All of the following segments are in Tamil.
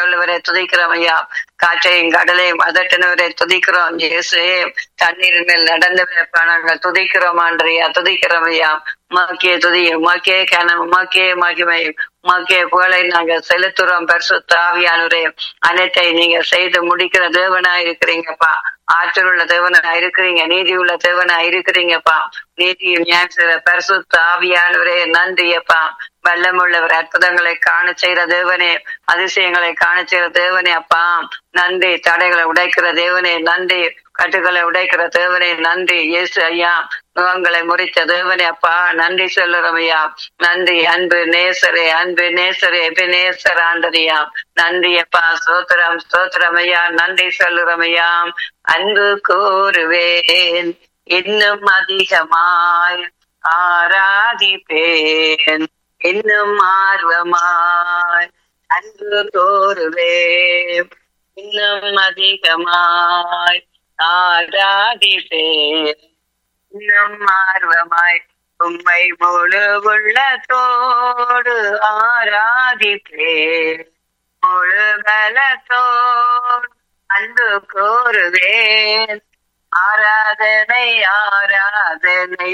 வல்லவரை துதிக்கிறோம் ஐயா காற்றையும் கடலையும் அதட்டினவரை துதிக்கிறோம் இயேசு தண்ணீர் மேல் நடந்தவரை நாங்கள் துதிக்கிறோம் ஆண்டரையா துதிக்கிறோம் ஐயா உமாக்கே துதி உமாக்கே கனம் உமாக்கே மகிமை உமாக்கே புகழை நாங்கள் செலுத்துறோம் பரிசுத்த ஆவியானவரே அனைத்தை நீங்க செய்து முடிக்கிற தேவனா இருக்கிறீங்கப்பா ஆற்றல் உள்ள தேவனா இருக்கிறீங்க நீதி உள்ள தேவனா இருக்கிறீங்கப்பா நீதியும் ஞான பரிசுத்த ஆவியானவரே நன்றியப்பா வல்லமுள்ளவர் அற்புதங்களை காண செய்கிற தேவனே அதிசயங்களை காண செய்கிற தேவனே அப்பா நன்றி தடைகளை உடைக்கிற தேவனே நன்றி கட்டுகளை உடைக்கிற தேவனே நன்றி இயேசு ஐயா முகங்களை முறித்த தேவனே அப்பா நன்றி சொல்லுறோம் ஐயா நன்றி அன்பு நேசரே அன்பு நேசரே நேசர் ஆண்டரியா நன்றி அப்பா சோத்திரம் சோத்திரம் ஐயா நன்றி சொல்லுறோம் ஐயா அன்பு கூறுவேன் இன்னும் அதிகமாய் ஆராதிப்பேன் இன்னும் ஆர்வமாய் அன்பு கோருவேன் இன்னும் அதிகமாய் ஆராதிப்பேன் இன்னும் ஆர்வமாய் உம்மை முழு உள்ளத்தோடு ஆராதிப்பேன் முழு பலத்தோடு அன்பு கோருவேன் ஆராதனை ஆராதனை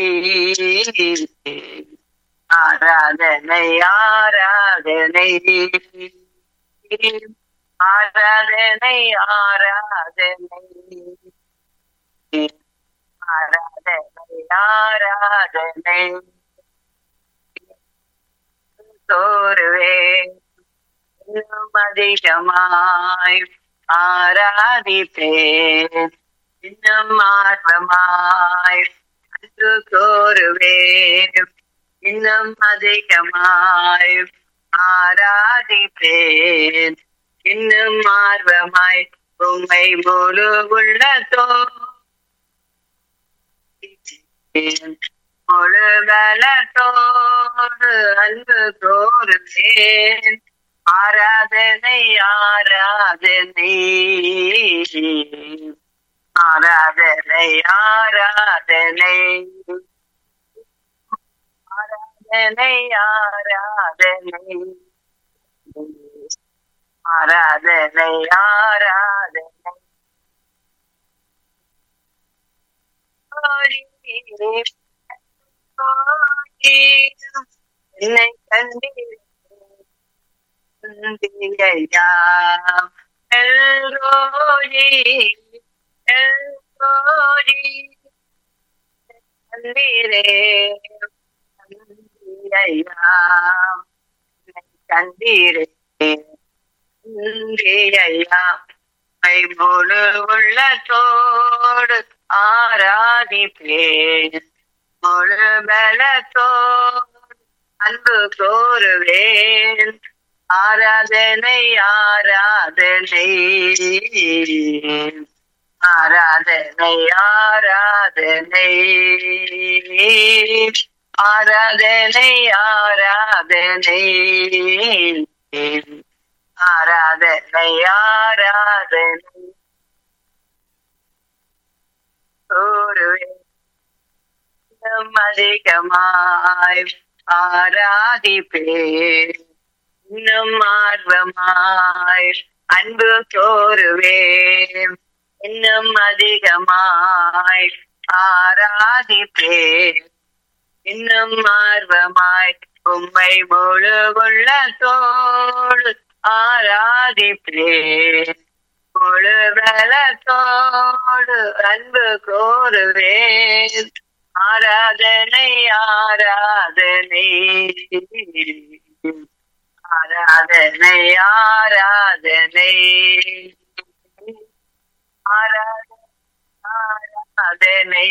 ஆராதனை ஆராதனை ஆராதனை ஆராதனை ஆராதனை ஆராதனை தோருவேன் இன்னும் அதிகமாய் ஆராதிப்பேன் இன்னும் ஆர்வமாய் அன்பு கோருவேன் இன்னும் அதிகமாய் ஆராதிப்பேன் இன்னும் ஆர்வமாய் உம்மை முழு உள்ளத்தோ முழு பலத்தோடு அன்பு கோருவேன் ஆராதனை ஆராதனை ஆராதனை ஆராதனை ஆராதனை ஆராதனை ஆராதனை ஆராதனை என்னை கண்டியா எல்ரோஜி எல்ரோஜி கண்டீரே கண்டியா கண்டீரே கண்டியா முழு உள்ளத்தோடு ஆராதிப்பேன் முழு பலத்தோடு அன்பு கோருவேன் ஆராதனை ஆராதனை ஆராதனை ஆராதனை ஆராதனை ஆராதனை ஆராதனை ஆராதனை கூறுவேன் அதிகமாய் ஆராதிப்பேன் இன்னும் ஆர்வமாய் அன்பு கோருவேன் இன்னும் அதிகமாய் ஆராதிப்பேன் இன்னும் ஆர்வமாய் உம்மை முழு உள்ளத்தோடு ஆராதிப்பேன் முழு பலத்தோடு அன்பு கோருவேன் ஆராதனை ஆராதனை ஆராதனை ஆராதனை ஆராதனை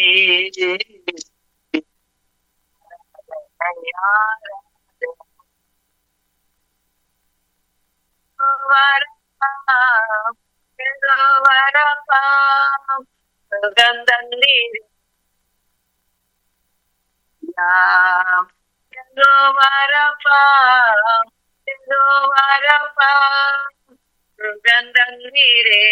வரப்பாம் சுகந்தந்தீர் எங்கோ வரப்பாம் எங்கோ வரப்பாம் சுகந்தந்தீரே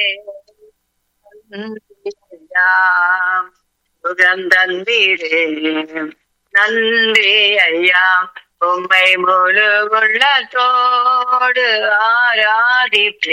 சுகந்தந்தீரே நன்றி ஐயா உம்மை முழு உள்ளத்தோடு ஆராதிப்பே